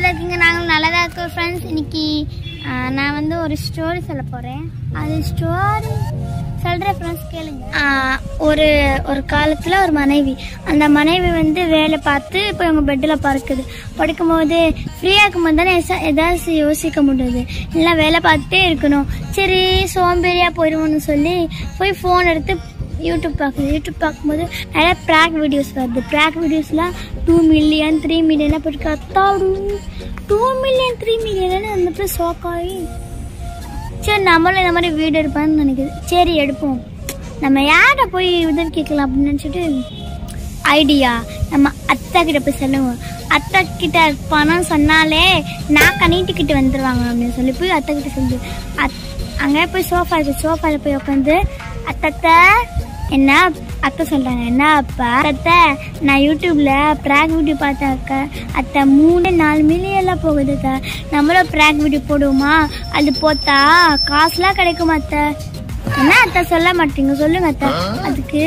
இருக்கீங்க நாங்களும் நல்லா தான் இருக்கோம் ஃப்ரெண்ட்ஸ் இன்னைக்கு ஆ, நான் வந்து ஒரு ஸ்டோரி சொல்ல போகிறேன் அது ஸ்டோரி சொல்கிற ஃப்ரெண்ட்ஸ் கேளுங்க ஆ, ஒரு ஒரு காலத்தில் ஒரு மனைவி அந்த மனைவி வந்து வேலை பார்த்து இப்போ இவங்க பெட்டில் படுக்குது படுக்கும்போது ஃப்ரீயாக இருக்கும்போது தானே எச- ஏதாச்சும் யோசிக்க முடியுது இல்லை வேலை பார்த்துட்டே இருக்கணும் சரி சோம்பேறியாக போயிடுவோம்னு சொல்லி போய் ஃபோன் எடுத்து யூடியூப் பார்க்குது யூடியூப் பார்க்கும்போது நிறைய ப்ராக் வீடியோஸ் வருது ப்ராக் வீடியோஸ்லாம் டூ மில்லியன் த்ரீ மில்லியனாக போயிருக்கு அத்தாடு டூ மில்லியன் த்ரீ மில்லியன் அந்த போய் ஷாக்காகி சரி நம்மளும் இந்த மாதிரி வீடியோ எடுப்பான்னு நினைக்குது சரி எடுப்போம் நம்ம யார்கிட்ட போய் உதவி கேட்கலாம் அப்படின்னு நினச்சிட்டு ஐடியா நம்ம அத்தை கிட்ட போய் சொல்லுவோம் அத்தை கிட்ட பணம் சொன்னாலே நான் கணிட்டுக்கிட்டு வந்துடுவாங்க அப்படின்னு சொல்லி போய் அத்தை கிட்ட சொல்லு அத் அங்கே போய் சோஃபா இருக்கு சோஃபாவில் போய் உட்காந்து அத்தத்தை என்ன அத்தை சொல்றாங்க என்ன அப்பா அத்தை நான் யூடியூப்ல ப்ராக் வீடியோ பார்த்தேன் அக்கா அத்தை மூணு நாலு மில்லியன் எல்லாம் போகுது அத்தை நம்மளும் ப்ராக் வீடியோ போடுவோமா அது போட்டா காசுலாம் கிடைக்குமா அத்தை என்ன அத்தை சொல்ல மாட்டீங்க சொல்லுங்க அத்தை அதுக்கு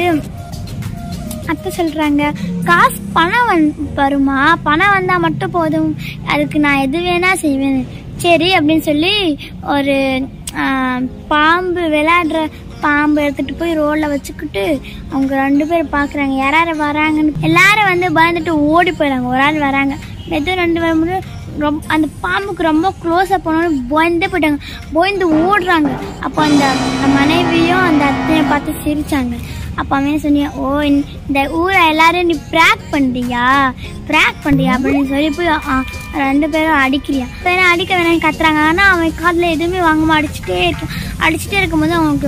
அத்தை சொல்றாங்க காசு பணம் வந் வருமா பணம் வந்தா மட்டும் போதும் அதுக்கு நான் எது வேணா செய்வேன் சரி அப்படின்னு சொல்லி ஒரு ஆ, பாம்பு விளையாடுற பாம்பு எடுத்துட்டு போய் ரோட்ல வச்சுக்கிட்டு அவங்க ரெண்டு பேரும் பாக்குறாங்க யாராரு வராங்கன்னு எல்லாரும் வந்து பயந்துட்டு ஓடி போயிடுறாங்க ஒரு ஆள் வராங்க மெதுவும் ரெண்டு வரும்போது ரொம்ப அந்த பாம்புக்கு ரொம்ப க்ளோஸாக போனோன்னு பயந்தே போயிட்டாங்க பயந்து ஓடுறாங்க அப்போ அந்த மனைவியும் அந்த அத்தையும் பார்த்து சிரிச்சாங்க அப்போ அவன் சொன்னியா ஓ இந்த- இந்த ஊரை எல்லாரும் நீ ப்ராக் பண்ணுறியா ப்ராக் பண்ணுறியா அப்படின்னு சொல்லி போய் ஆ, ரெண்டு பேரும் அடிக்கிறியா வேணா அடிக்க வேணாம் கத்துறாங்க ஆனால் அவன் காதில் எதுவுமே வாங்காம அடிச்சுட்டே இருக்கான் அடிச்சுட்டே இருக்கும்போது அவனுக்கு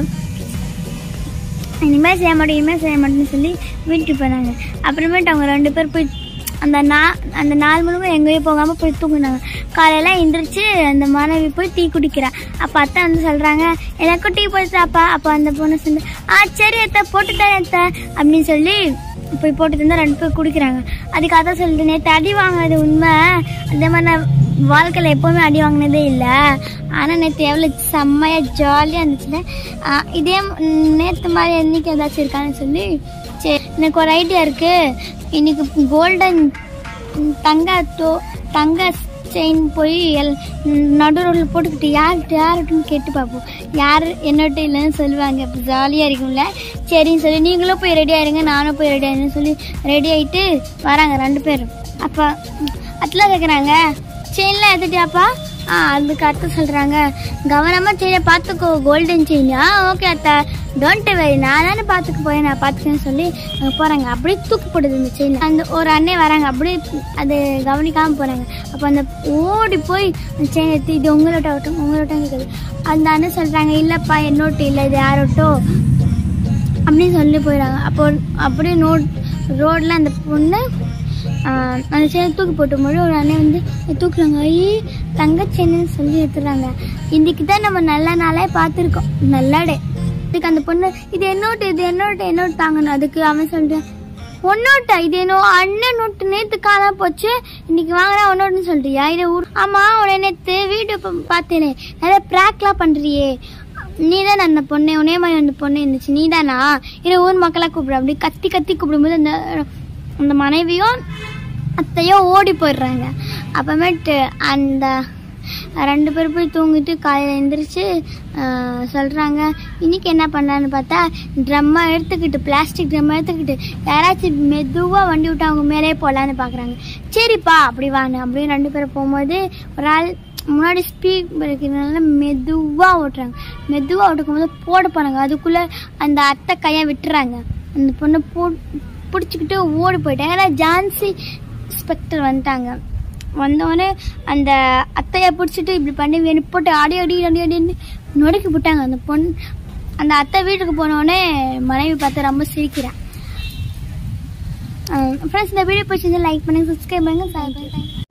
இனிமேல் செய்ய மாட்டேன் இனிமேல் செய்ய மாட்டேன்னு சொல்லி வீட்டுக்கு போனாங்க அப்புறமேட்டு அவங்க ரெண்டு பேர் போய் அந்த நா அந்த நாள் முழுக்க எங்கேயும் போகாமல் போய் தூங்குனாங்க காலையில் எந்திரிச்சு அந்த மனைவி போய் டீ குடிக்கிறா அப்போ அத்தை வந்து சொல்கிறாங்க எனக்கும் டீ போட்டுட்டாப்பா அப்போ அந்த பொண்ணு சொல்லி ஆ சரி அத்தை போட்டுட்டேன் அத்தை அப்படின்னு சொல்லி போய் போட்டு தந்தா ரெண்டு பேர் குடிக்கிறாங்க அதுக்கு அதான் சொல்லிட்டு நேற்று அடி வாங்கினது உண்மை அதே மாதிரி நான் வாழ்க்கையில் எப்போவுமே அடி வாங்கினதே இல்லை ஆனால் நேற்று எவ்வளோ செம்மையாக ஜாலியாக இருந்துச்சுல ஆ, இதே நேற்று மாதிரி என்னைக்கு ஏதாச்சும் இருக்கான்னு சொல்லி சரி எனக்கு ஒரு ஐடியா இருக்குது இன்னைக்கு கோல்டன் தங்க தோ தங்க செயின் போய் எல் நடு ரோட்டில் போட்டுக்கிட்டு யார்கிட்ட யார்கிட்டன்னு கேட்டு பார்ப்போம் யார் என்னட்ட இல்லைன்னு சொல்லுவாங்க அப்போ ஜாலியாக இருக்கும்ல சரின்னு சொல்லி நீங்களும் போய் ரெடி ஆயிருங்க நானும் போய் ரெடி ஆயிருன்னு சொல்லி ரெடி ஆகிட்டு வராங்க ரெண்டு பேரும் அப்போ அதெல்லாம் கேட்குறாங்க செயின்லாம் எடுத்துட்டியாப்பா ஆ அதுக்கு அத்தை சொல்கிறாங்க கவனமாக செயினை பார்த்துக்கோ கோல்டன் செயினா ஓகே அத்தை டோன்ட் வெரி நான் தானே பார்த்துக்க போய் நான் பார்த்துக்கேன்னு சொல்லி அங்கே போகிறாங்க அப்படியே தூக்கி போடுது இந்த செயின் அந்த ஒரு அண்ணே வராங்க அப்படியே அது கவனிக்காமல் போகிறாங்க அப்போ அந்த ஓடி போய் அந்த செயின் எடுத்து இது உங்களோட ஆகட்டும் உங்களோட கேட்குது அந்த அண்ணன் சொல்கிறாங்க இல்லைப்பா என்னோட்டு இல்லை இது யாரோட்டோ அப்படின்னு சொல்லி போயிடுறாங்க அப்போ அப்படியே நோட் ரோட்ல அந்த பொண்ணு ஆஹ், அந்த செயினை தூக்கி போட்டு போது ஒரு அண்ணன் வந்து தூக்குறாங்க ஐயே தங்கச்செயின்னு சொல்லி எடுத்துறாங்க இன்னைக்கு தான் நம்ம நல்ல நாளே பார்த்துருக்கோம் நல்ல டே இதுக்கு அந்த பொண்ணு இது என்னோட்டு இது என்னோட்டு என்னோட்டு தாங்கணும் அதுக்கு அவன் சொல்லிட்டேன் ஒன்னோட்டா இது என்னோ அண்ணன் நோட்டு நேத்து காணாம போச்சு இன்னைக்கு வாங்கினா ஒன்னோட்டுன்னு சொல்றியா இது ஊர் ஆமா உன்னை நேத்து வீடியோ பார்த்தேனே நிறைய ப்ராக்லாம் பண்றியே நீ தான் அந்த பொண்ணு உனே மாதிரி அந்த பொண்ணு இருந்துச்சு நீ தானா இதை ஊர் மக்களாக கூப்பிடு அப்படி கத்தி கத்தி கூப்பிடும்போது அந்த அந்த மனைவியும் அத்தையும் ஓடி போயிடுறாங்க அப்புறமேட்டு அந்த ரெண்டு பேர் போய் தூங்கிட்டு காலையில் எந்திரிச்சு சொல்கிறாங்க இன்னைக்கு என்ன பண்ணலான்னு பார்த்தா ட்ரம்மை எடுத்துக்கிட்டு பிளாஸ்டிக் ட்ரம்மை எடுத்துக்கிட்டு யாராச்சும் மெதுவாக வண்டி விட்டு அவங்க மேலே போகலான்னு பார்க்குறாங்க சரிப்பா அப்படி வாங்க அப்படின்னு ரெண்டு பேரும் போகும்போது ஒரு ஆள் முன்னாடி ஸ்பீட் இருக்கிறதுனால மெதுவாக ஓட்டுறாங்க மெதுவாக ஓட்டுக்கும் போது போட போனாங்க அதுக்குள்ளே அந்த அத்தை கையை விட்டுறாங்க அந்த பொண்ணை போ பிடிச்சிக்கிட்டு ஓடி போயிட்டாங்க ஏன்னா ஜான்சி ஸ்பெக்டர் வந்துட்டாங்க வந்தோடனே அந்த அத்தையை பிடிச்சிட்டு இப்படி பண்ணி வேணும் போட்டு அடி அடி அடி அடின்னு நொறுக்கி போட்டாங்க அந்த பொண்ணு அந்த அத்தை வீட்டுக்கு போனோடனே மனைவி பார்த்து ரொம்ப சிரிக்கிறான் ஃப்ரெண்ட்ஸ் இந்த வீடியோ பிடிச்சிருந்து லைக் பண்ணுங்க சப்ஸ்கிரைப் பண்ணுங்க